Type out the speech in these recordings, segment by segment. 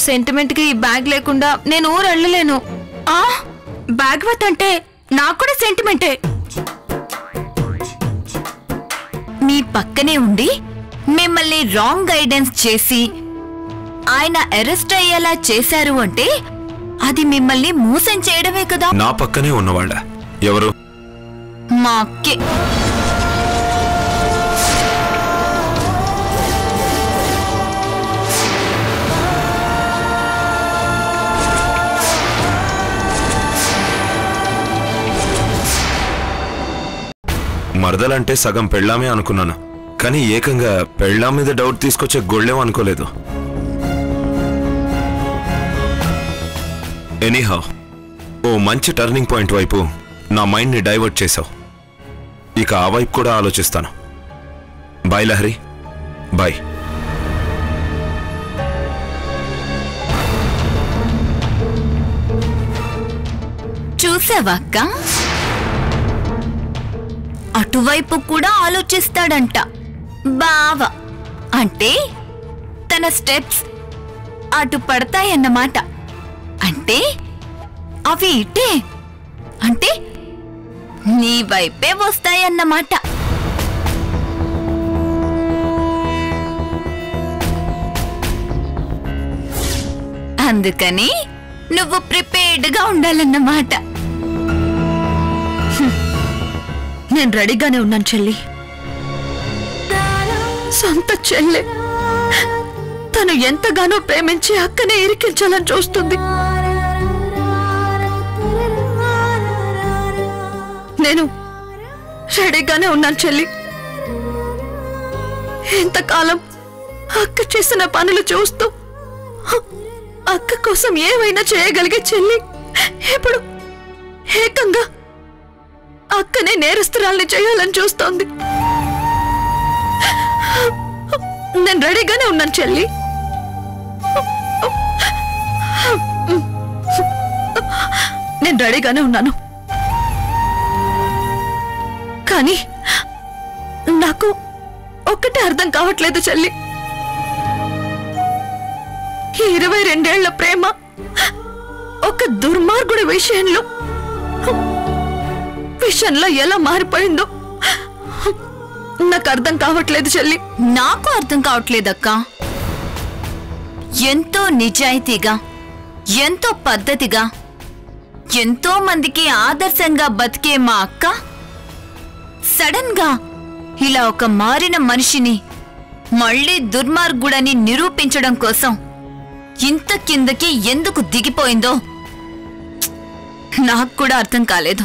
Sentiment కి ఈ bag లేకుండా నేను ఊరు వెళ్ళలేను ఆ భాగవత్ అంటే నాకు కూడా సెంటిమెంటే మీ పక్కనే ఉండి మిమ్మల్ని రాంగ్ గైడెన్స్ చేసి ఆయన అరెస్ట్ అయ్యేలా చేశారు అంటే అది మిమ్మల్ని మోసం చేయడమే కదా నా పక్కనే ఉన్నవాళ్ళ ఎవరు మా అక్కే మరదలంటే సగం పెళ్ళామే అనుకున్నాను కానీ ఏకంగా పెళ్ళాం మీద డౌట్ తీసుకొచ్చే గొళ్ళేం అనుకోలేదు ఎనీహౌ ఓ మంచి టర్నింగ్ పాయింట్ వైపు నా మైండ్ని డైవర్ట్ చేశావు ఇక ఆ వైపు కూడా ఆలోచిస్తాను బాయ్ లహరి బాయ్ చూసావా అక్క అటువైపు కూడా ఆలోచిస్తాడంట బావ అంటే తన స్టెప్స్ అటు పడతాయన్నమాట అంటే అవి ఇటే అంటే నీ వైపే వస్తాయన్నమాట అందుకని నువ్వు ప్రిపేర్డ్గా ఉండాలన్నమాట నేను రెడీగానే ఉన్నాను చెల్లి సొంత చెల్లె తను ఎంతగానో ప్రేమించి అక్కనే ఇరికించాలని చూస్తుంది నేను రెడీగానే ఉన్నాను చెల్లి ఇంతకాలం అక్క చేసిన పనులు చూస్తూ అక్క కోసం ఏమైనా చేయగలిగే చెల్లి ఇప్పుడు ఏకంగా అక్కనే నేరస్తురాల్ని చేయాలని చూస్తోంది నేను రెడీగానే ఉన్నాను చెల్లి నేను రెడీగానే ఉన్నాను కానీ నాకు ఒక్కటే అర్థం కావట్లేదు చెల్లి ఈ ఇరవై రెండేళ్ల ప్రేమ ఒక దుర్మార్గుడి విషయంలో విషయంలో ఎలా మారిపోయిందో నాకు అర్థం కావట్లేదు చెల్లి నాకు అర్థం కావట్లేదక్క ఎంతో నిజాయితీగా ఎంతో పద్ధతిగా ఎంతో మందికి ఆదర్శంగా బతికే మా అక్క సడన్ గా ఇలా ఒక మారిన మనిషిని మళ్ళీ దుర్మార్గుడని నిరూపించడం కోసం ఇంత కిందకి ఎందుకు దిగిపోయిందో నాకు కూడా అర్థం కాలేదు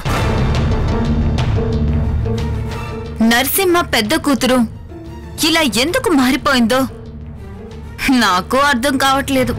నరసింహ పెద్ద కూతురు ఇలా ఎందుకు మారిపోయిందో నాకు అర్థం కావట్లేదు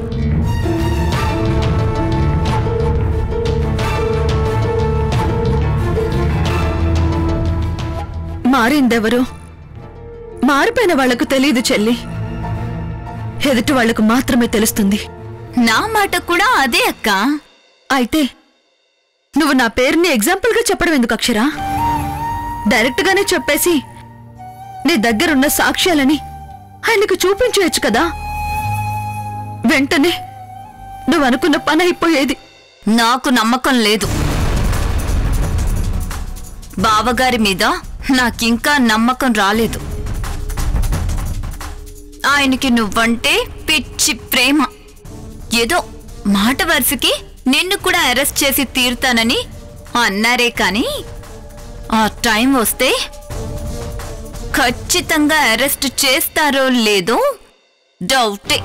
మారిందెవరు మారిపోయిన వాళ్లకు తెలియదు చెల్లి ఎదుటి వాళ్లకు మాత్రమే తెలుస్తుంది నా మాట కూడా అదే అక్క అయితే నువ్వు నా పేరుని ఎగ్జాంపుల్ గా చెప్పడం ఎందుకు అక్షరా డైరెక్ట్ గానే చెప్పేసి నీ దగ్గరున్న సాక్ష్యాలని ఆయనకు చూపించవచ్చు కదా వెంటనే నువ్వు అనుకున్న పని అయిపోయేది నాకు నమ్మకం లేదు బావగారి మీద నాకింకా నమ్మకం రాలేదు ఆయనకి నువ్వంటే పిచ్చి ప్రేమ ఏదో మాట వరుసకి నిన్ను కూడా అరెస్ట్ చేసి తీరుతానని అన్నారే కాని ఆ టైం వస్తే ఖచ్చితంగా అరెస్ట్ చేస్తారో లేదో డౌటే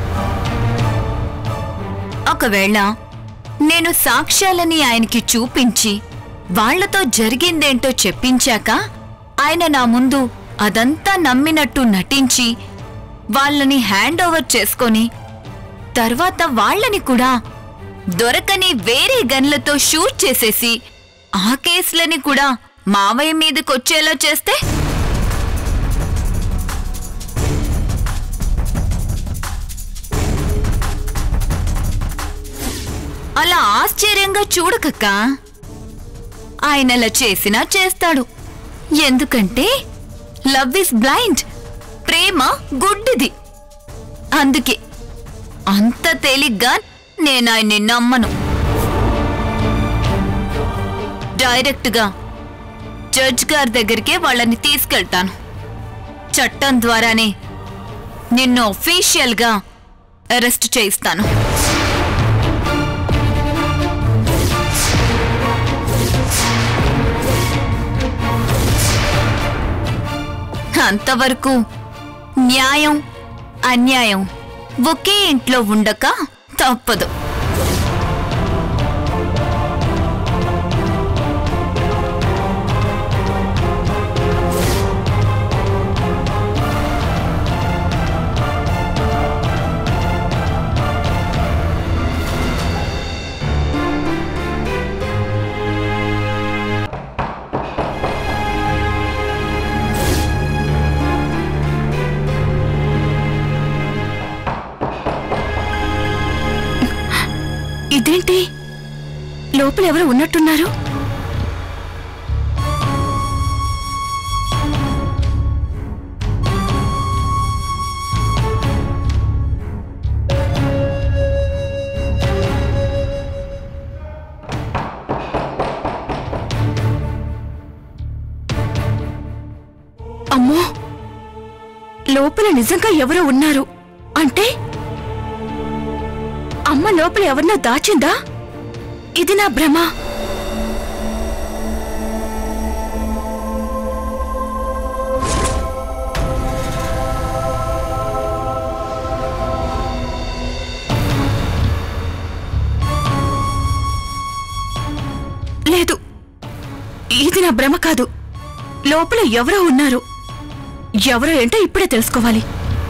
ఒకవేళ నేను సాక్ష్యాలని ఆయనకి చూపించి వాళ్లతో జరిగిందేంటో చెప్పించాక ఆయన నా ముందు అదంతా నమ్మినట్టు నటించి వాళ్ళని హ్యాండ్ ఓవర్ చేసుకొని తర్వాత వాళ్ళని కూడా దొరకని వేరే గన్లతో షూట్ చేసేసి ఆ కేసులని కూడా మావయ్య మీదకొచ్చేలా చేస్తే అలా ఆశ్చర్యంగా చూడకక్క ఆయన అలా చేసినా చేస్తాడు ఎందుకంటే లవ్ ఇస్ బ్లైండ్ ప్రేమ గుడ్డిది అందుకే అంత తేలిగ్గా నేను ఆయన్ని నమ్మను డైరెక్ట్గా జడ్జ్ గారి దగ్గరికే వాళ్ళని తీసుకెళ్తాను చట్టం ద్వారానే నిన్ను ఒఫీషియల్గా అరెస్ట్ చేయిస్తాను అంతవరకు న్యాయం అన్యాయం ఒకే ఇంట్లో ఉండక తప్పదు ఇదేంటి లోపల ఎవరు ఉన్నట్టున్నారు అమ్మో లోపల నిజంగా ఎవరో ఉన్నారు అంటే అమ్మ లోపల ఎవరినో దాచిందా ఇది నా భ్రమ లేదు ఇది నా భ్రమ కాదు లోపల ఎవరో ఉన్నారు ఎవరో ఏంటో ఇప్పుడే తెలుసుకోవాలి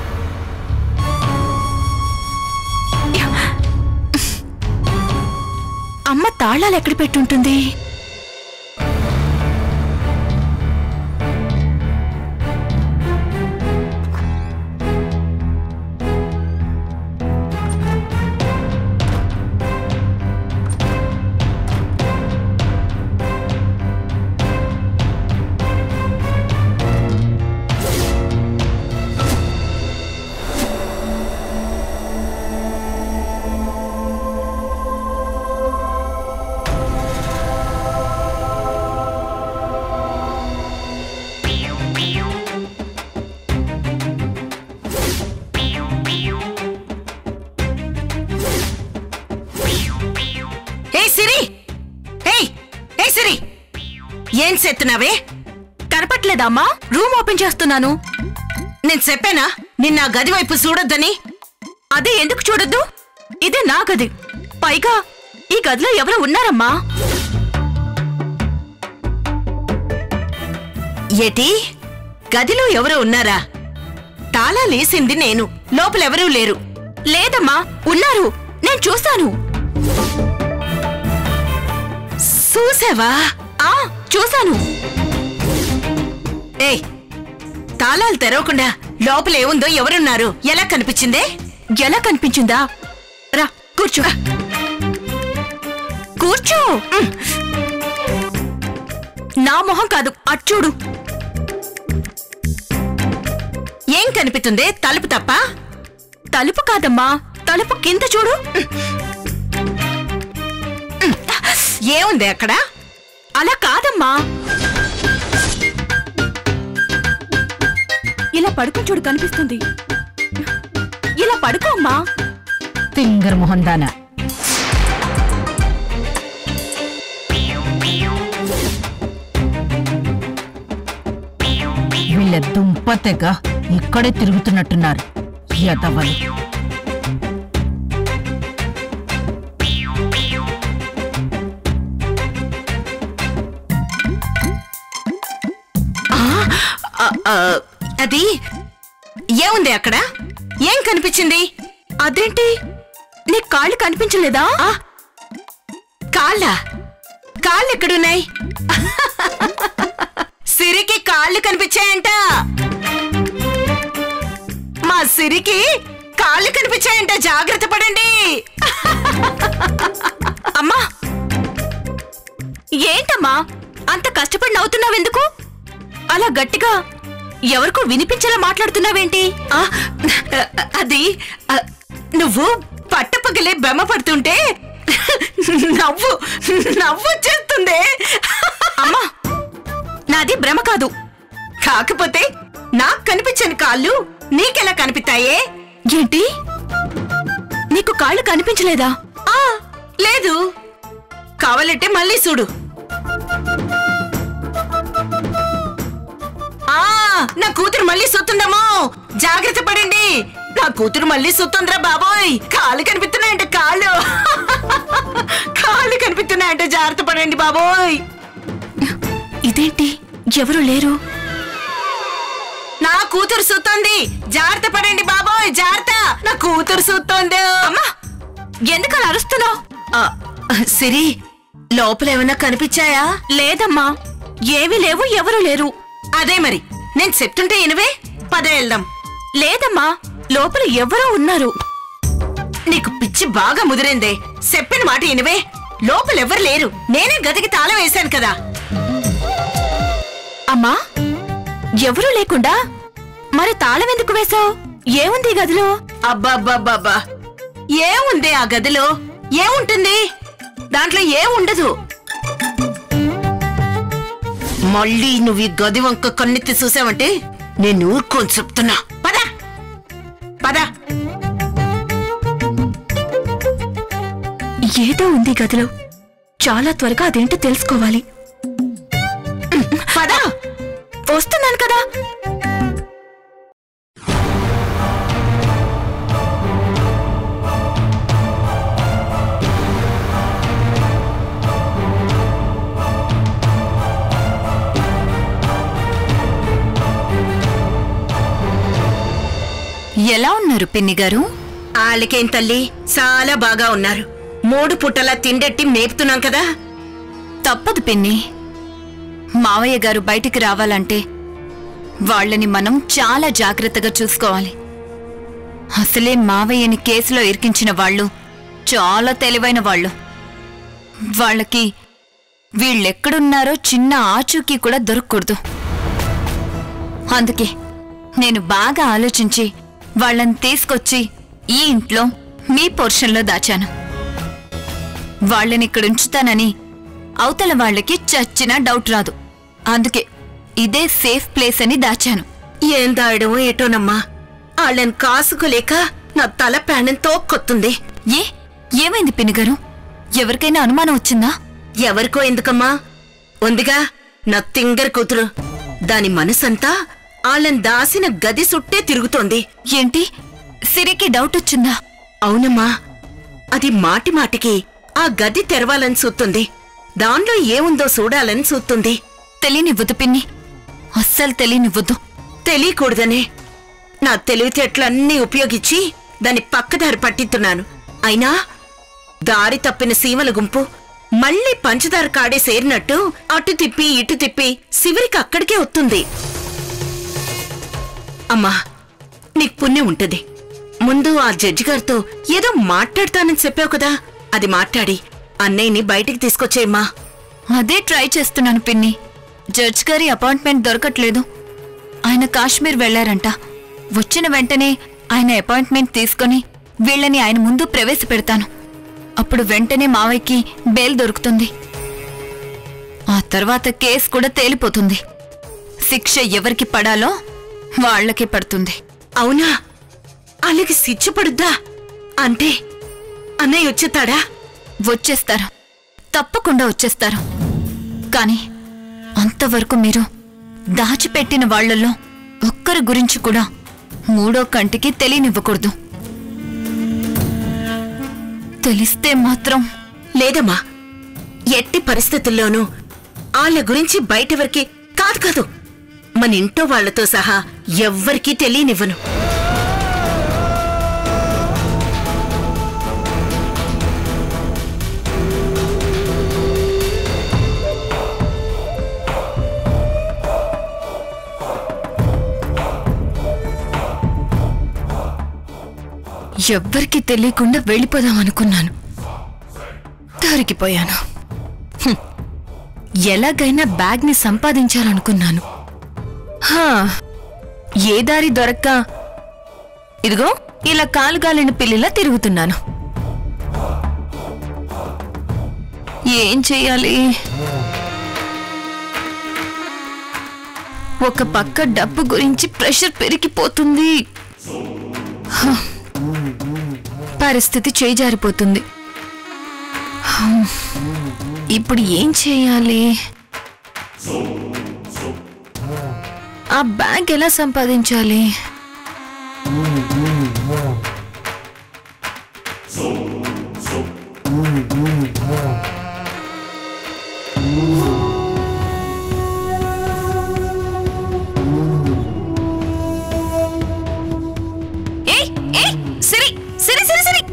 అమ్మ తాళాలు ఎక్కడ పెట్టుంటుంది ఏ సిరి ఏయ్ ఏ సిరి ఏం చేస్తున్నావే కనపట్లేదమ్మా రూమ్ ఓపెన్ చేస్తున్నాను నేను చెప్పానా నిన్న ఆ గది వైపు చూడొద్దని అదే ఎందుకు చూడొద్దు ఇదే నా గది పైగా ఈ గదిలో ఎవరో ఉన్నారమ్మా ఏటి గదిలో ఎవరో ఉన్నారా తాళాలేసింది నేను లోపలెవరూ లేరు లేదమ్మా ఉన్నారు నేను చూస్తాను చూసావా ఆ చూశాను ఏయ్ తాళాలు తెరవకుండా లోపల ఏముందో ఎవరున్నారు ఎలా కనిపించిందే ఎలా కనిపించిందా రా కూర్చో కూర్చో ఉమ్. నా మొహం కాదు అచ్చూడు ఏం కనిపిస్తుందే తలుపు తప్ప తలుపు కాదమ్మా తలుపు కింద చూడు ఏముంది అక్కడ అలా కాదమ్మా ఇలా పడుకుని చూడు కనిపిస్తుంది ఇలా పడుకో అమ్మా తింగర్ మొహన్ దానా వీళ్ళ దుంపతెగ ఇక్కడే తిరుగుతున్నట్టున్నారు యదవలు ఆ, ఆ, అది ఏముంది అక్కడ ఏం కనిపించింది అదేంటి నీ కాళ్ళు కనిపించలేదా ఆ కాళ్ళ కాళ్ళు ఎక్కడున్నాయి సిరికి కాళ్ళు కనిపించాయంట మా సిరికి కాళ్ళు కనిపించాయంట జాగ్రత్త పడండి అమ్మా ఏంటమ్మా అంత కష్టపడి నవ్వుతున్నావెందుకు అలా గట్టిగా ఎవరికో వినిపించేలా మాట్లాడుతున్నావేంటి ఆ, అది ఆ, నువ్వు పట్టపగలే బెమ్మ పడుతుంటే నవ్వు నవ్వు వచ్చేస్తుంది అమ్మా నాది భ్రమ కాదు కాకపోతే నాకు కనిపించని కాళ్ళు నీకెలా కనిపిస్తాయే ఏంటి నీకు కాళ్ళు కనిపించలేదా ఆ లేదు కావాలంటే మళ్ళీ చూడు ఆ నా కూతురు మళ్ళీ సుత్తుందమ్మో జాగ్రత్త పడండి నా కూతురు మళ్ళీ సుత్తుందిరా బాబోయ్ కాళ్ళు కనిపిస్తున్నాయంటే కాళ్ళు కాళ్ళు కనిపిస్తున్నాయంటే జాగ్రత్త పడండి బాబోయ్ ఇదేంటి ఎవరు లేరు నా కూతురు సుత్తుంది జాగ్రత్త పడండి బాబోయ్ జాగ్రత్త నా కూతురు సుత్తుంది అమ్మా ఎందుకు అలా అరుస్తున్నావు సిరి లోపల ఏమైనా కనిపించాయా లేదమ్మా ఏమీ లేవు ఎవరు లేరు అదే మరి నేను చెప్తుంటే ఇనవే పద వెళ్దాం లేదమ్మా లోపల ఎవరో ఉన్నారు నీకు పిచ్చి బాగా ముదిరిందే చెప్పిన మాట ఇనవే లోపల ఎవరు లేరు నేనే గదికి తాళం వేశాను కదా అమ్మా ఎవరూ లేకుండా మరి తాళం ఎందుకు వేశావు ఏముంది ఈ గదిలో అబ్బాబ్బాబ్బా ఏముంది ఆ గదిలో ఏముంటుంది దాంట్లో ఏముండదు మళ్ళీ నువ్వు ఈ గది వంక కన్నెత్తి చూసావంటే నేను ఊరుకోని చెప్తున్నా పద పద ఏదో ఉంది ఈ గదిలో చాలా త్వరగా అదేంటో తెలుసుకోవాలి పద వస్తున్నాను కదా ఎలా ఉన్నారు పిన్ని గారు వాళ్ళకేం తల్లి చాలా బాగా ఉన్నారు మూడు పుట్టలా తిండెట్టి మేపుతున్నాం కదా తప్పదు పిన్ని మావయ్య గారు బయటికి రావాలంటే వాళ్ళని మనం చాలా జాగ్రత్తగా చూసుకోవాలి అసలే మావయ్యని కేసులో ఇరికించిన వాళ్ళు చాలా తెలివైన వాళ్ళు వాళ్ళకి వీళ్ళెక్కడున్నారో చిన్న ఆచూకీ కూడా దొరకకూడదు అందుకే నేను బాగా ఆలోచించి వాళ్ళని తీసుకొచ్చి ఈ ఇంట్లో మీ పోర్షన్లో దాచాను వాళ్ళని ఇక్కడ ఉంచుతానని అవతల వాళ్ళకి చచ్చిన డౌట్ రాదు అందుకే ఇదే సేఫ్ ప్లేస్ అని దాచాను ఏం దాయడమో ఏటోనమ్మా వాళ్ళని కాసుకోలేక నా తల ప్రాణం తోక్కొత్తుంది ఏ ఏమైంది పినిగారు ఎవరికైనా అనుమానం వచ్చిందా ఎవరికో ఎందుకమ్మా ఉందిగా నా తింగర్ కూతురు దాని మనసంతా వాళ్ళని దాసిన గది సుట్టే తిరుగుతోంది ఏంటి సిరికి డౌట్ వచ్చిందా అవునమ్మా అది మాటి మాటికి ఆ గది తెరవాలని చూస్తుంది దానిలో ఏముందో చూడాలని చూస్తుంది తెలియనివ్వదు పిన్ని అస్సలు తెలియనివ్వద్దు తెలియకూడదనే నా తెలివితేటలన్నీ ఉపయోగించి దాన్ని పక్కదారి పట్టిస్తున్నాను అయినా దారి తప్పిన సీమల గుంపు మళ్ళీ పంచదార కాడే సేరినట్టు అటు తిప్పి ఇటు తిప్పి శివరికి అక్కడికే వస్తుంది అమ్మా నీకు పుణ్యం ఉంటది ముందు ఆ జడ్జి గారితో ఏదో మాట్లాడతానని చెప్పావు కదా అది మాట్లాడి అన్నయ్యని బయటికి తీసుకొచ్చేయమ్మా అదే ట్రై చేస్తున్నాను పిన్ని జడ్జ్ గారి అపాయింట్మెంట్ దొరకట్లేదు ఆయన కాశ్మీర్ వెళ్లారంట వచ్చిన వెంటనే ఆయన అపాయింట్మెంట్ తీసుకొని వీళ్ళని ఆయన ముందు ప్రవేశపెడతాను అప్పుడు వెంటనే మావయ్యకి బెయిల్ దొరుకుతుంది ఆ తర్వాత కేసు కూడా తేలిపోతుంది శిక్ష ఎవరికి పడాలో వాళ్ళకే పడుతుంది అవునా అలాగే సిచ్చుపడుద్దా అంటే అన్నయ్య వచ్చేతాడా వచ్చేస్తారు తప్పకుండా వచ్చేస్తారు కానీ అంతవరకు మీరు దాచిపెట్టిన వాళ్ళల్లో ఒక్కరి గురించి కూడా మూడో కంటికి తెలియనివ్వకూడదు తెలిస్తే మాత్రం లేదమ్మా ఎట్టి పరిస్థితుల్లోనూ వాళ్ళ గురించి బయటెవరికి కాదు కాదు మన ఇంట్లో వాళ్లతో సహా ఎవ్వరికీ తెలియనివ్వను ఎవ్వరికి తెలియకుండా వెళ్ళిపోదాం అనుకున్నాను దొరికిపోయాను హ్మ్. ఎలాగైనా బ్యాగ్ని సంపాదించాలనుకున్నాను హా, ఏ దారి దొరక్క ఇదిగో ఇలా కాలుగాలిన పిల్లిలా తిరుగుతున్నాను ఏం చెయ్యాలి ఒక పక్క డబ్బు గురించి ప్రెషర్ పెరిగిపోతుంది హ. పరిస్థితి చేజారిపోతుంది హ. ఇప్పుడు ఏం చేయాలి ఆ బ్యాగ్ ఎలా సంపాదించాలి ఏయ్ ఏయ్ సిరి సిరి సిరి సిరి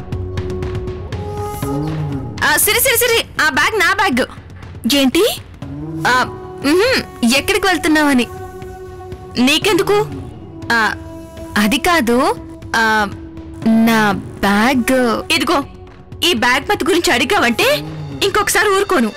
ఆ, సిరి సిరి సిరి ఆ బ్యాగ్ నా బ్యాగ్ ఏంటి ఆ, మ్హూ, ఎక్కడికి వెళ్తున్నావని నీకెందుకు ఆ, అది కాదు ఆ, నా బ్యాగ్ ఇదిగో ఈ బ్యాగ్ మతి గురించి అడిగావంటే ఇంకొకసారి ఊరుకోను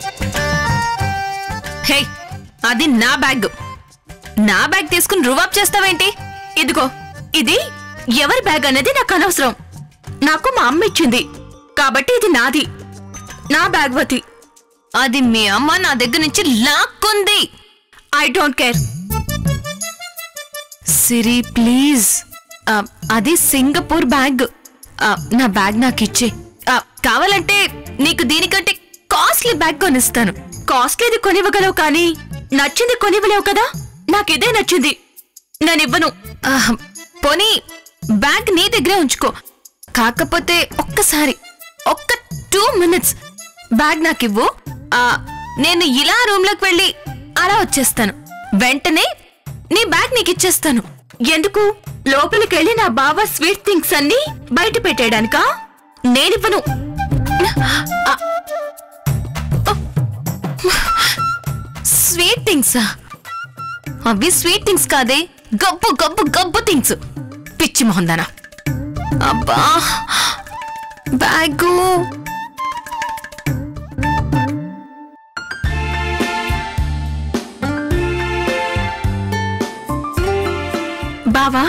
హే అది నా బ్యాగ్ నా బ్యాగ్ తీసుకుని రువాబ్ చేస్తావేంటి ఇదిగో ఇది ఎవరి బ్యాగ్ అనేది నాకు అనవసరం నాకు మా అమ్మ ఇచ్చింది కాబట్టి ఇది నాది నా బ్యాగ్ వతి అది మీ అమ్మ నా దగ్గర నుంచి లాక్కుంది I don't care Siri please ఆ, అది సింగపూర్ బ్యాగ్ ఆ, నా బ్యాగ్ నాకు ఇచ్చే కావాలంటే నీకు దీనికంటే కాస్ట్లీ బ్యాగ్ కొనిస్తాను కాస్ట్లీది కొనివ్వగలవు కానీ నచ్చింది కొనివ్వలేవు కదా నాకు ఇదే నచ్చింది నేను ఇవ్వను ఆహ్, పోనీ బ్యాగ్ నీ దగ్గరే ఉంచుకో కాకపోతే ఒక్కసారి ఒక్క టూ మినిట్స్ బ్యాగ్ నాకు ఇవ్వు ఆ, నేను ఇలా రూమ్ లోకి వెళ్ళి అలా వచ్చేస్తాను వెంటనే నీ బ్యాగ్ నీకు ఇచ్చేస్తాను ఎందుకు లోపలికి వెళ్ళి నా బావ స్వీట్ థింగ్స్ అన్ని బయట పెట్టేయడానికా నేనివ్వను ఆ, స్వీట్ థింగ్సా అవి స్వీట్ థింగ్స్ కాదే గబ్బు గబ్బు గబ్బు థింగ్స్ పిచ్చి మొహందానా అబ్బా బ్యాగు బావా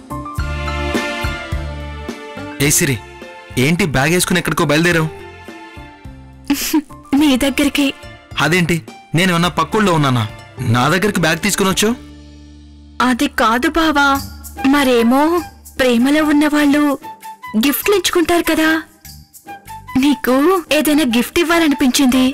ఏ సిరి ఏంటి బ్యాగ్ వేసుకుని ఎక్కడికో బయలుదేరావు నీ దగ్గరికి అదేంటి నేను ఏమన్నా పక్కుల్లో ఉన్నానా నా దగ్గరికి బ్యాగ్ తీసుకుని వచ్చావు అది కాదు బావా మరేమో ప్రేమలో ఉన్నవాళ్ళు గిఫ్ట్లు ఇచ్చుకుంటారు కదా నీకు ఏదైనా గిఫ్ట్ ఇవ్వాలనిపించింది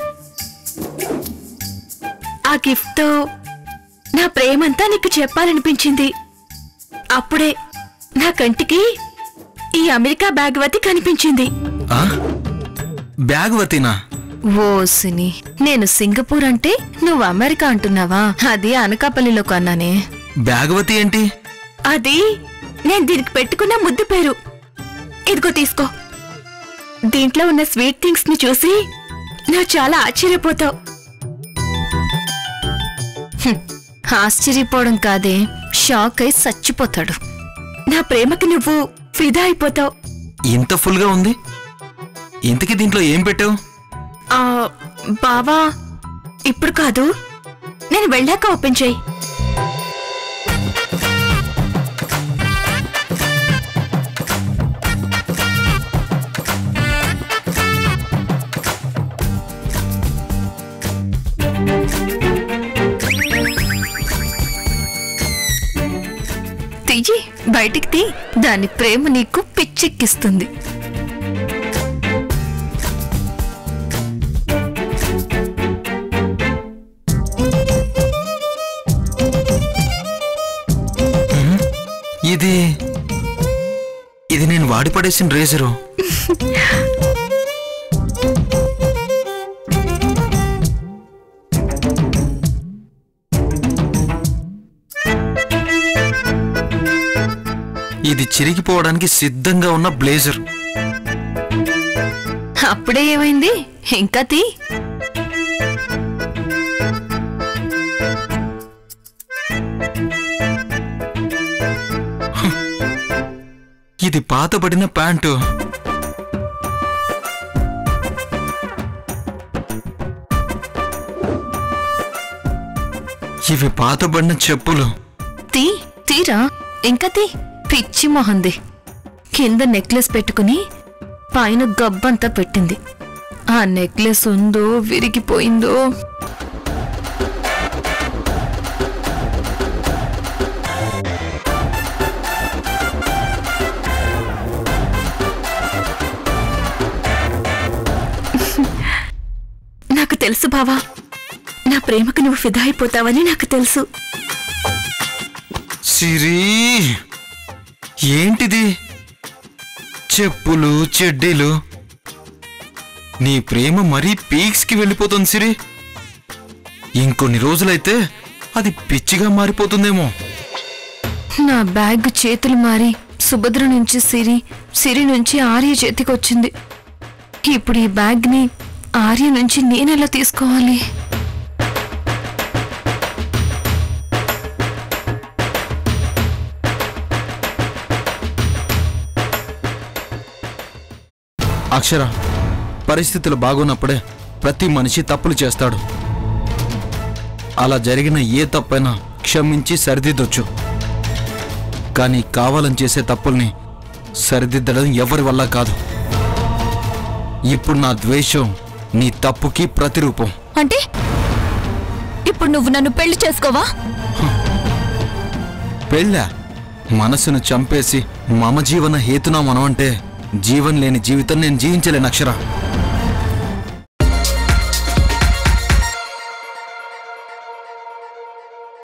ఆ గిఫ్ట్తో నా ప్రేమంతా నీకు చెప్పాలనిపించింది అప్పుడే నా కంటికి ఈ అమెరికా బ్యాగ్ వతి కనిపించింది ఆ? బ్యాగ్ వతీనా ఓసిని నేను సింగపూర్ అంటే నువ్వు అమెరికా అంటున్నావా అది అనకాపల్లిలో కొన్నానే బ్యాగ్ వతి ఏంటి అది నేను దీనికి పెట్టుకున్న ముద్దు పేరు ఇదిగో తీసుకో దీంట్లో ఉన్న స్వీట్ థింగ్స్ ని చూసి నువ్వు చాలా ఆశ్చర్యపోతావు హ్మ్, ఆశ్చర్యపోవడం కాదే షాక్ అయి చచ్చిపోతాడు నా ప్రేమకి నువ్వు ఫిదా అయిపోతావు ఇంత ఫుల్గా ఉంది ఇంతకీ దీంట్లో ఏం పెట్టావు ఆ, బావా ఇప్పుడు కాదు నేను వెళ్ళాక ఓపెన్ చేయి తీయి బయటికి తీ దాని ప్రేమ నీకు పిచ్చెక్కిస్తుంది ఇది ఇది నేను వాడి పడేసిన రేజరు ఇది చిరిగిపోవడానికి సిద్ధంగా ఉన్న బ్లేజర్ అప్పుడే ఏమైంది ఇంకా తీ ఇది పాతబడిన ప్యాంటు ఇవి పాతబడిన చెప్పులు తీ తీరా ఇంకా తీ పిచ్చి మొహంది కింద నెక్లెస్ పెట్టుకుని పైన గబ్బంతా పెట్టింది ఆ నెక్లెస్ ఉందో విరిగిపోయిందో నాకు తెలుసు బావా నా ప్రేమకు నువ్వు ఫిదా అయిపోతావని నాకు తెలుసు సిరి ఏంటిది చెప్పులు చెడ్డీలు నీ ప్రేమ మరీ పీక్స్కి వెళ్ళిపోతుంది సిరి ఇంకొన్ని రోజులైతే అది పిచ్చిగా మారిపోతుందేమో నా బ్యాగ్ చేతులు మారి సుభద్ర నుంచి సిరి సిరి నుంచి ఆర్య చేతికి వచ్చింది ఇప్పుడు ఈ బ్యాగ్ని ఆర్య నుంచి నేనెలా తీసుకోవాలి అక్షర పరిస్థితులు బాగున్నప్పుడే ప్రతి మనిషి తప్పులు చేస్తాడు అలా జరిగిన ఏ తప్పైనా క్షమించి సరిదిద్దొచ్చు కానీ కావాలని చేసే తప్పుల్ని సరిదిద్దడం ఎవరి వల్ల కాదు ఇప్పుడు నా ద్వేషం నీ తప్పుకి ప్రతిరూపం అంటే ఇప్పుడు నువ్వు నన్ను పెళ్లి చేసుకోవా పెళ్ళా మనసును చంపేసి మమ జీవన హేతునా మనం అంటే జీవం లేని జీవితం నేను జీవించలేను అక్షర